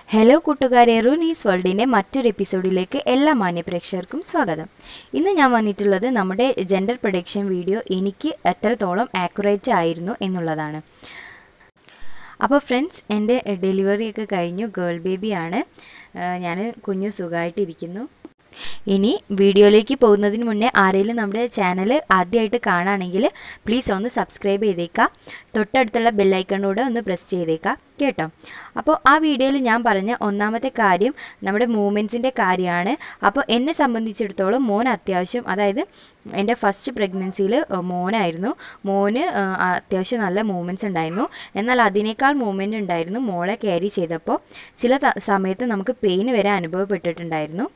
hello കൂട്ടുകാരെ റൂനീസ് വേൾഡിൻ്റെ മറ്റൊരു എപ്പിസോഡിലേക്ക് എല്ലാ മാന്യ പ്രേക്ഷകർക്കും സ്വാഗതം ഇന്ന് ഞാൻ വന്നിട്ടുള്ളത് നമ്മുടെ ജെൻഡർ പ്രൊഡക്ഷൻ വീഡിയോ എനിക്ക് എത്രത്തോളം ആക്യുറേറ്റ് ആയിരുന്നു എന്നുള്ളതാണ് അപ്പോൾ ഫ്രണ്ട്സ് എൻ്റെ ഡെലിവറിയൊക്കെ കഴിഞ്ഞു ഗേൾ ബേബിയാണ് ഞാൻ കുഞ്ഞു സുഖമായിട്ടിരിക്കുന്നു ഇനി വീഡിയോയിലേക്ക് പോകുന്നതിന് മുന്നേ ആരെങ്കിലും നമ്മുടെ ചാനൽ ആദ്യമായിട്ട് കാണുകയാണെങ്കിൽ പ്ലീസ് ഒന്ന് സബ്സ്ക്രൈബ് ചെയ്തേക്കാം തൊട്ടടുത്തുള്ള ബെല്ലൈക്കണിലൂടെ ഒന്ന് പ്രസ് ചെയ്തേക്കാം കേട്ടോ അപ്പോൾ ആ വീഡിയോയിൽ ഞാൻ പറഞ്ഞ ഒന്നാമത്തെ കാര്യം നമ്മുടെ മൂമെൻറ്റ്സിൻ്റെ കാര്യമാണ് അപ്പോൾ എന്നെ സംബന്ധിച്ചിടത്തോളം മോൻ അത്യാവശ്യം അതായത് എൻ്റെ ഫസ്റ്റ് പ്രഗ്നൻസിയിൽ മോനായിരുന്നു മോന് അത്യാവശ്യം നല്ല മൂവ്മെൻറ്റ്സ് ഉണ്ടായിരുന്നു എന്നാൽ അതിനേക്കാൾ മൂവ്മെൻറ്റ് ഉണ്ടായിരുന്നു മോളെ ക്യാരി ചെയ്തപ്പോൾ ചില സമയത്ത് നമുക്ക് പെയിൻ വരെ അനുഭവപ്പെട്ടിട്ടുണ്ടായിരുന്നു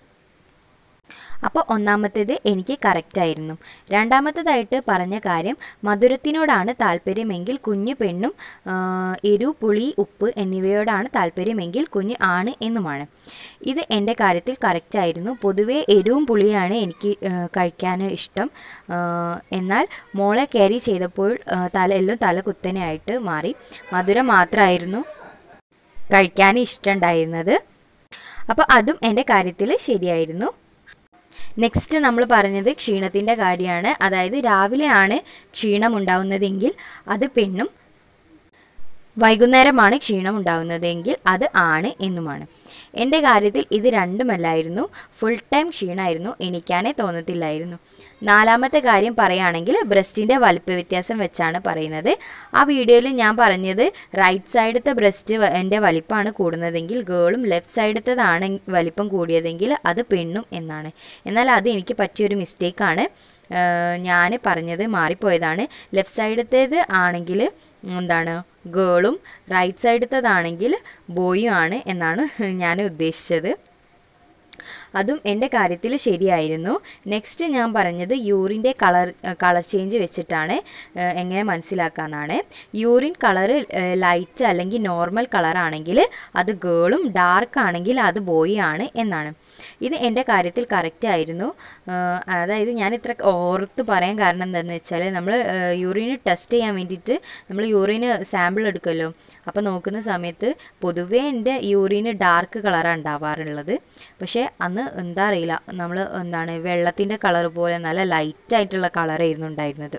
അപ്പോൾ ഒന്നാമത്തേത് എനിക്ക് കറക്റ്റായിരുന്നു രണ്ടാമത്തേതായിട്ട് പറഞ്ഞ കാര്യം മധുരത്തിനോടാണ് താല്പര്യമെങ്കിൽ കുഞ്ഞ് പെണ്ണും എരു പുളി ഉപ്പ് എന്നിവയോടാണ് താല്പര്യമെങ്കിൽ കുഞ്ഞ് ആണ് എന്നുമാണ് ഇത് എൻ്റെ കാര്യത്തിൽ കറക്റ്റായിരുന്നു പൊതുവേ എരിവും പുളിയാണ് എനിക്ക് കഴിക്കാൻ ഇഷ്ടം എന്നാൽ മോളെ ക്യാരി ചെയ്തപ്പോൾ തല എല്ലാം തല കുത്തനെയായിട്ട് മാറി മധുരം മാത്രമായിരുന്നു കഴിക്കാൻ ഇഷ്ടമുണ്ടായിരുന്നത് അപ്പോൾ അതും എൻ്റെ കാര്യത്തിൽ ശരിയായിരുന്നു നെക്സ്റ്റ് നമ്മൾ പറഞ്ഞത് ക്ഷീണത്തിൻ്റെ കാര്യമാണ് അതായത് രാവിലെയാണ് ക്ഷീണം ഉണ്ടാവുന്നതെങ്കിൽ അത് പെണ്ണും വൈകുന്നേരമാണ് ക്ഷീണം ഉണ്ടാവുന്നതെങ്കിൽ അത് ആണ് എന്നുമാണ് എൻ്റെ കാര്യത്തിൽ ഇത് രണ്ടുമല്ലായിരുന്നു ഫുൾ ടൈം ക്ഷീണമായിരുന്നു എണിക്കാനേ തോന്നത്തില്ലായിരുന്നു നാലാമത്തെ കാര്യം പറയുകയാണെങ്കിൽ ബ്രസ്റ്റിൻ്റെ വലുപ്പ വ്യത്യാസം വെച്ചാണ് പറയുന്നത് ആ വീഡിയോയിൽ ഞാൻ പറഞ്ഞത് റൈറ്റ് സൈഡത്തെ ബ്രസ്റ്റ് എൻ്റെ വലിപ്പമാണ് കൂടുന്നതെങ്കിൽ ഗേളും ലെഫ്റ്റ് സൈഡത്തേതാണ് വലിപ്പം കൂടിയതെങ്കിൽ അത് പെണ്ണും എന്നാണ് എന്നാൽ അത് എനിക്ക് പറ്റിയൊരു മിസ്റ്റേക്കാണ് ഞാൻ പറഞ്ഞത് മാറിപ്പോയതാണ് ലെഫ്റ്റ് സൈഡത്തേത് ആണെങ്കിൽ എന്താണ് ഗേളും റൈറ്റ് സൈഡത്തേതാണെങ്കിൽ ബോയും ആണ് എന്നാണ് ഞാൻ ഉദ്ദേശിച്ചത് അതും എൻ്റെ കാര്യത്തിൽ ശരിയായിരുന്നു നെക്സ്റ്റ് ഞാൻ പറഞ്ഞത് യൂറിൻ്റെ കളർ കളർ ചേഞ്ച് വെച്ചിട്ടാണ് എങ്ങനെ മനസ്സിലാക്കാമെന്നാണ് യൂറിൻ കളർ ലൈറ്റ് അല്ലെങ്കിൽ നോർമൽ കളറാണെങ്കിൽ അത് ഗേളും ഡാർക്ക് ആണെങ്കിൽ അത് ബോയ് ആണ് എന്നാണ് ഇത് എൻ്റെ കാര്യത്തിൽ കറക്റ്റ് ആയിരുന്നു അതായത് ഞാൻ ഇത്ര ഓർത്ത് പറയാൻ കാരണം എന്താണെന്ന് വെച്ചാൽ നമ്മൾ യൂറിന് ടെസ്റ്റ് ചെയ്യാൻ വേണ്ടിയിട്ട് നമ്മൾ യൂറിന് സാമ്പിൾ എടുക്കുമല്ലോ അപ്പോൾ നോക്കുന്ന സമയത്ത് പൊതുവേ എൻ്റെ യൂറിന് ഡാർക്ക് കളറാണ് ഉണ്ടാവാറുള്ളത് പക്ഷേ അന്ന് എന്താ അറിയില്ല നമ്മൾ എന്താണ് വെള്ളത്തിൻ്റെ കളർ പോലെ നല്ല ലൈറ്റ് ആയിട്ടുള്ള കളറായിരുന്നു ഉണ്ടായിരുന്നത്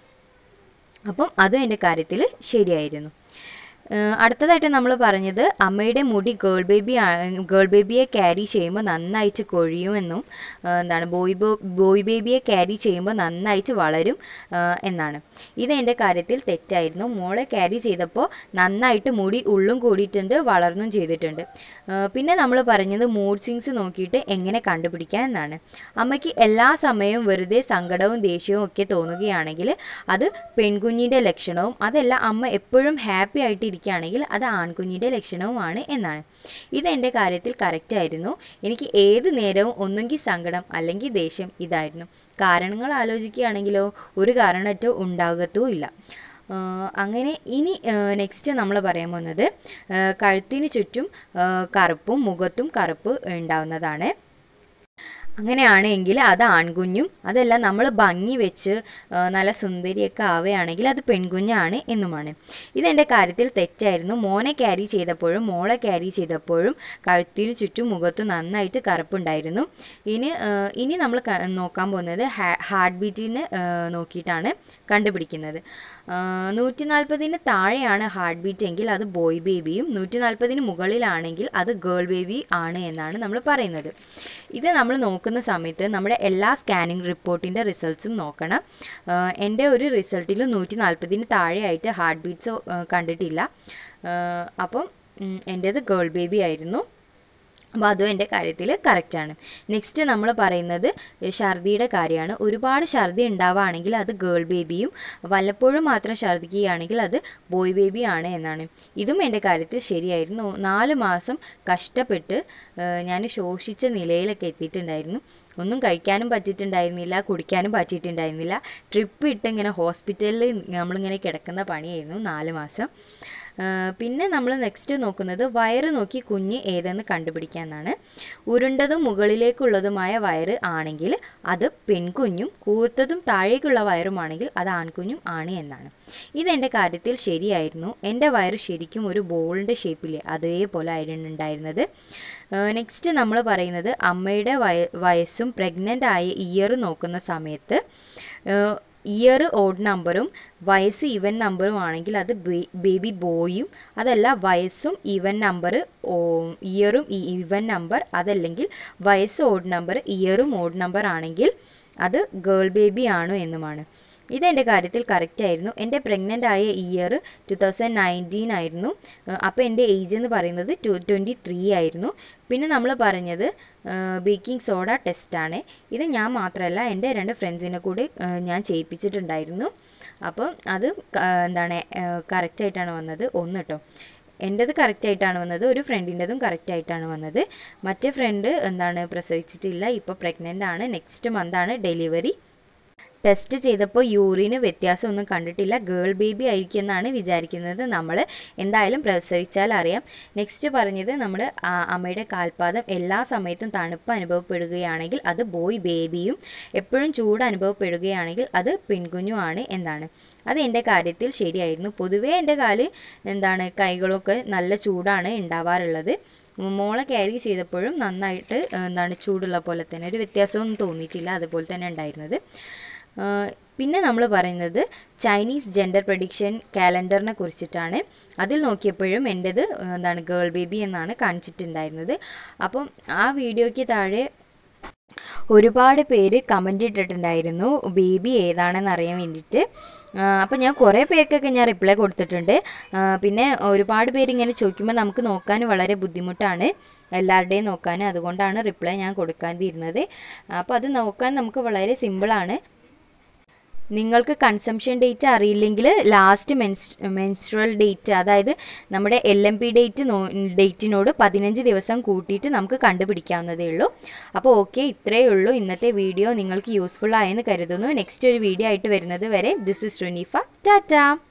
അപ്പം അതും എൻ്റെ കാര്യത്തിൽ ശരിയായിരുന്നു അടുത്തതായിട്ട് നമ്മൾ പറഞ്ഞത് അമ്മയുടെ മുടി ഗേൾ ബേബി ഗേൾ ബേബിയെ ക്യാരി ചെയ്യുമ്പോൾ നന്നായിട്ട് കൊഴിയുമെന്നും എന്താണ് ബോയ് ബോ ബോയ് ബേബിയെ ക്യാരി ചെയ്യുമ്പോൾ നന്നായിട്ട് വളരും എന്നാണ് ഇത് എൻ്റെ കാര്യത്തിൽ തെറ്റായിരുന്നു മോളെ ക്യാരി ചെയ്തപ്പോൾ നന്നായിട്ട് മുടി ഉള്ളും കൂടിയിട്ടുണ്ട് വളർന്നും ചെയ്തിട്ടുണ്ട് പിന്നെ നമ്മൾ പറഞ്ഞത് മൂഡ് സിങ്സ് നോക്കിയിട്ട് എങ്ങനെ കണ്ടുപിടിക്കാം എന്നാണ് അമ്മയ്ക്ക് എല്ലാ സമയവും വെറുതെ സങ്കടവും ദേഷ്യവും ഒക്കെ തോന്നുകയാണെങ്കിൽ അത് പെൺകുഞ്ഞിൻ്റെ ലക്ഷണവും അതല്ല അമ്മ എപ്പോഴും ഹാപ്പി ആയിട്ട് ഇരിക്കുകയാണെങ്കിൽ അത് ആൺകുഞ്ഞിൻ്റെ ലക്ഷണവുമാണ് എന്നാണ് ഇത് എൻ്റെ കാര്യത്തിൽ കറക്റ്റായിരുന്നു എനിക്ക് ഏത് നേരവും ഒന്നെങ്കിൽ സങ്കടം അല്ലെങ്കിൽ ദേഷ്യം ഇതായിരുന്നു കാരണങ്ങൾ ആലോചിക്കുകയാണെങ്കിലോ ഒരു കാരണറ്റോ ഉണ്ടാകത്തും ഇല്ല അങ്ങനെ ഇനി നെക്സ്റ്റ് നമ്മൾ പറയാൻ പോകുന്നത് കഴുത്തിന് ചുറ്റും കറുപ്പും മുഖത്തും കറുപ്പ് ഉണ്ടാവുന്നതാണ് അങ്ങനെയാണെങ്കിൽ അത് ആൺകുഞ്ഞും അതല്ല നമ്മൾ ഭംഗി വെച്ച് നല്ല സുന്ദരിയൊക്കെ ആവുകയാണെങ്കിൽ അത് പെൺകുഞ്ഞാണ് എന്നുമാണ് ഇതെൻ്റെ കാര്യത്തിൽ തെറ്റായിരുന്നു മോനെ ക്യാരി ചെയ്തപ്പോഴും മോളെ ക്യാരി ചെയ്തപ്പോഴും കഴുത്തിന് ചുറ്റും മുഖത്തും നന്നായിട്ട് കറുപ്പുണ്ടായിരുന്നു ഇനി ഇനി നമ്മൾ നോക്കാൻ പോകുന്നത് ഹാർട്ട് ബീറ്റിനെ നോക്കിയിട്ടാണ് കണ്ടുപിടിക്കുന്നത് നൂറ്റി നാൽപ്പതിന് താഴെയാണ് ഹാർട്ട് ബീറ്റ് എങ്കിൽ അത് ബോയ് ബേബിയും നൂറ്റി നാൽപ്പതിന് മുകളിലാണെങ്കിൽ അത് ഗേൾ ബേബി ആണ് എന്നാണ് നമ്മൾ പറയുന്നത് ഇത് നമ്മൾ നോക്കുന്ന സമയത്ത് നമ്മുടെ എല്ലാ സ്കാനിങ് റിപ്പോർട്ടിൻ്റെ റിസൾട്ട്സും നോക്കണം എൻ്റെ ഒരു റിസൾട്ടിൽ നൂറ്റി നാൽപ്പതിന് താഴെയായിട്ട് ഹാർട്ട് ബീറ്റ്സ് കണ്ടിട്ടില്ല അപ്പം എൻ്റേത് ഗേൾ ബേബി ആയിരുന്നു അപ്പോൾ അതും എൻ്റെ കാര്യത്തിൽ കറക്റ്റാണ് നെക്സ്റ്റ് നമ്മൾ പറയുന്നത് ഛർദിയുടെ കാര്യമാണ് ഒരുപാട് ഛർദി ഉണ്ടാവുകയാണെങ്കിൽ അത് ഗേൾ ബേബിയും വല്ലപ്പോഴും മാത്രം ഛർദിക്കുകയാണെങ്കിൽ അത് ബോയ് ബേബി ആണ് എന്നാണ് ഇതും എൻ്റെ കാര്യത്തിൽ ശരിയായിരുന്നു നാല് മാസം കഷ്ടപ്പെട്ട് ഞാൻ ശോഷിച്ച നിലയിലൊക്കെ എത്തിയിട്ടുണ്ടായിരുന്നു ഒന്നും കഴിക്കാനും പറ്റിയിട്ടുണ്ടായിരുന്നില്ല കുടിക്കാനും പറ്റിയിട്ടുണ്ടായിരുന്നില്ല ട്രിപ്പ് ഇട്ട് ഇങ്ങനെ ഹോസ്പിറ്റലിൽ നമ്മളിങ്ങനെ കിടക്കുന്ന പണിയായിരുന്നു നാല് മാസം പിന്നെ നമ്മൾ നെക്സ്റ്റ് നോക്കുന്നത് വയറ് നോക്കി കുഞ്ഞ് ഏതെന്ന് കണ്ടുപിടിക്കാമെന്നാണ് ഉരുണ്ടതും മുകളിലേക്കുള്ളതുമായ വയറ് ആണെങ്കിൽ അത് പെൺകുഞ്ഞും കൂർത്തതും താഴേക്കുള്ള വയറുമാണെങ്കിൽ അത് ആൺകുഞ്ഞും ആണ് എന്നാണ് ഇതെൻ്റെ കാര്യത്തിൽ ശരിയായിരുന്നു എൻ്റെ വയറ് ശരിക്കും ഒരു ബോളിൻ്റെ ഷേപ്പിലെ അതേപോലെ ആയിരുന്നു ഉണ്ടായിരുന്നത് നെക്സ്റ്റ് നമ്മൾ പറയുന്നത് അമ്മയുടെ വയ വയസ്സും പ്രഗ്നൻ്റ് ആയ ഇയർ നോക്കുന്ന സമയത്ത് ഇയർ ഓഡ് നമ്പറും വയസ്സ് ഈവൻ നമ്പറും ആണെങ്കിൽ അത് ബേബി ബോയും അതല്ല വയസ്സും ഈവൻ നമ്പർ ഇയറും ഈവൻ നമ്പർ അതല്ലെങ്കിൽ വയസ്സ് ഓഡ് നമ്പർ ഇയറും ഓഡ് നമ്പർ ആണെങ്കിൽ അത് ഗേൾ ബേബി ആണോ എന്നുമാണ് ഇതെൻ്റെ കാര്യത്തിൽ കറക്റ്റ് ആയിരുന്നു എൻ്റെ പ്രഗ്നൻ്റ് ആയ ഇയർ ടു തൗസൻഡ് നയൻറ്റീൻ ആയിരുന്നു അപ്പോൾ എൻ്റെ ഏജ് എന്ന് പറയുന്നത് ടു ട്വൻറ്റി ത്രീ ആയിരുന്നു പിന്നെ നമ്മൾ പറഞ്ഞത് ബേക്കിംഗ് സോഡ ടെസ്റ്റാണ് ഇത് ഞാൻ മാത്രമല്ല എൻ്റെ രണ്ട് ഫ്രണ്ട്സിനെ കൂടി ഞാൻ ചെയ്യിപ്പിച്ചിട്ടുണ്ടായിരുന്നു അപ്പം അത് എന്താണ് കറക്റ്റായിട്ടാണ് വന്നത് ഒന്ന് കേട്ടോ എൻ്റെത് കറക്റ്റായിട്ടാണ് വന്നത് ഒരു ഫ്രണ്ടിൻ്റെതും കറക്റ്റായിട്ടാണ് വന്നത് മറ്റേ ഫ്രണ്ട് എന്താണ് പ്രസവിച്ചിട്ടില്ല ഇപ്പോൾ പ്രഗ്നൻ്റ് ആണ് നെക്സ്റ്റ് മന്താണ് ഡെലിവറി ടെസ്റ്റ് ചെയ്തപ്പോൾ യൂറിന് വ്യത്യാസമൊന്നും കണ്ടിട്ടില്ല ഗേൾ ബേബി ആയിരിക്കും എന്നാണ് വിചാരിക്കുന്നത് നമ്മൾ എന്തായാലും പ്രസവിച്ചാൽ അറിയാം നെക്സ്റ്റ് പറഞ്ഞത് നമ്മൾ അമ്മയുടെ കാൽപാദം എല്ലാ സമയത്തും തണുപ്പ് അനുഭവപ്പെടുകയാണെങ്കിൽ അത് ബോയ് ബേബിയും എപ്പോഴും ചൂട് അനുഭവപ്പെടുകയാണെങ്കിൽ അത് പെൺകുഞ്ഞുമാണ് എന്നാണ് അത് എൻ്റെ കാര്യത്തിൽ ശരിയായിരുന്നു പൊതുവേ എൻ്റെ കാല് എന്താണ് കൈകളൊക്കെ നല്ല ചൂടാണ് ഉണ്ടാവാറുള്ളത് മോളെ ക്യാരി ചെയ്തപ്പോഴും നന്നായിട്ട് എന്താണ് ചൂടുള്ള പോലെ തന്നെ ഒരു വ്യത്യാസമൊന്നും തോന്നിയിട്ടില്ല അതുപോലെ തന്നെ ഉണ്ടായിരുന്നത് പിന്നെ നമ്മൾ പറയുന്നത് ചൈനീസ് ജെൻഡർ പ്രഡിക്ഷൻ കാലണ്ടറിനെ കുറിച്ചിട്ടാണ് അതിൽ നോക്കിയപ്പോഴും എൻ്റെത് എന്താണ് ഗേൾ ബേബി എന്നാണ് കാണിച്ചിട്ടുണ്ടായിരുന്നത് അപ്പം ആ വീഡിയോയ്ക്ക് താഴെ ഒരുപാട് പേര് കമൻ്റ് ഇട്ടിട്ടുണ്ടായിരുന്നു ബേബി ഏതാണെന്ന് അറിയാൻ വേണ്ടിയിട്ട് അപ്പോൾ ഞാൻ കുറേ പേർക്കൊക്കെ ഞാൻ റിപ്ലൈ കൊടുത്തിട്ടുണ്ട് പിന്നെ ഒരുപാട് പേര് ഇങ്ങനെ ചോദിക്കുമ്പോൾ നമുക്ക് നോക്കാൻ വളരെ ബുദ്ധിമുട്ടാണ് എല്ലാവരുടെയും നോക്കാൻ അതുകൊണ്ടാണ് റിപ്ലൈ ഞാൻ കൊടുക്കാതിരുന്നത് അപ്പോൾ അത് നോക്കാൻ നമുക്ക് വളരെ സിമ്പിളാണ് നിങ്ങൾക്ക് കൺസംഷൻ ഡേറ്റ് അറിയില്ലെങ്കിൽ ലാസ്റ്റ് മെൻസ് മെൻസ്ട്രൽ ഡേറ്റ് അതായത് നമ്മുടെ L M P date no ഡേറ്റിനോട് പതിനഞ്ച് ദിവസം കൂട്ടിയിട്ട് നമുക്ക് കണ്ടുപിടിക്കാവുന്നതേ ഉള്ളൂ അപ്പോൾ ഓക്കെ ഇത്രയേ ഉള്ളൂ ഇന്നത്തെ വീഡിയോ നിങ്ങൾക്ക് യൂസ്ഫുൾ ആയെന്ന് കരുതുന്നു നെക്സ്റ്റ് ഒരു വീഡിയോ ആയിട്ട് വരുന്നത് വരെ ദിസ് ഇസ് റുനീഫ ടാറ്റ